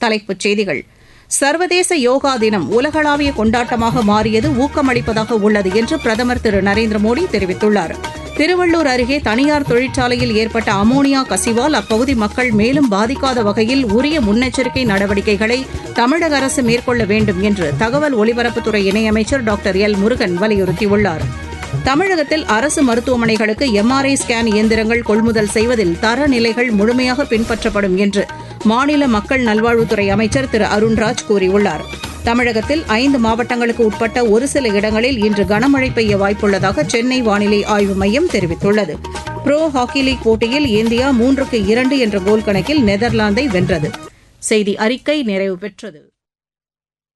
தலைப்புச் செய்திகள் சர்வதேச யோகா தினம் உலகளாவிய கொண்டாட்டமாக மாறியது ஊக்கமளிப்பதாக உள்ளது என்று பிரதமர் திரு நரேந்திர மோடி தெரிவித்துள்ளார் திருவள்ளூர் அருகே தனியார் தொழிற்சாலையில் ஏற்பட்ட அமோனியா கசிவால் அப்பகுதி மக்கள் மேலும் பாதிக்காத வகையில் உரிய முன்னெச்சரிக்கை நடவடிக்கைகளை தமிழக அரசு மேற்கொள்ள வேண்டும் என்று தகவல் ஒலிபரப்புத்துறை இணையமைச்சர் டாக்டர் எல் முருகன் வலியுறுத்தியுள்ளார் தமிழகத்தில் அரசு மருத்துவமனைகளுக்கு எம்ஆர்ஐ ஸ்கேன் இயந்திரங்கள் கொள்முதல் செய்வதில் தரநிலைகள் முழுமையாக பின்பற்றப்படும் என்று மாநில மக்கள் நல்வாழ்வுத்துறை அமைச்சர் திரு அருண்ராஜ் கூறியுள்ளார் தமிழகத்தில் ஐந்து மாவட்டங்களுக்கு உட்பட்ட ஒரு சில இடங்களில் இன்று கனமழை பெய்ய வாய்ப்புள்ளதாக சென்னை வானிலை ஆய்வு மையம் தெரிவித்துள்ளது புரோ ஹாக்கி லீக் போட்டியில் இந்தியா மூன்றுக்கு இரண்டு என்ற கோல் கணக்கில் நெதர்லாந்தை வென்றது செய்தி அறிக்கை நிறைவு பெற்றது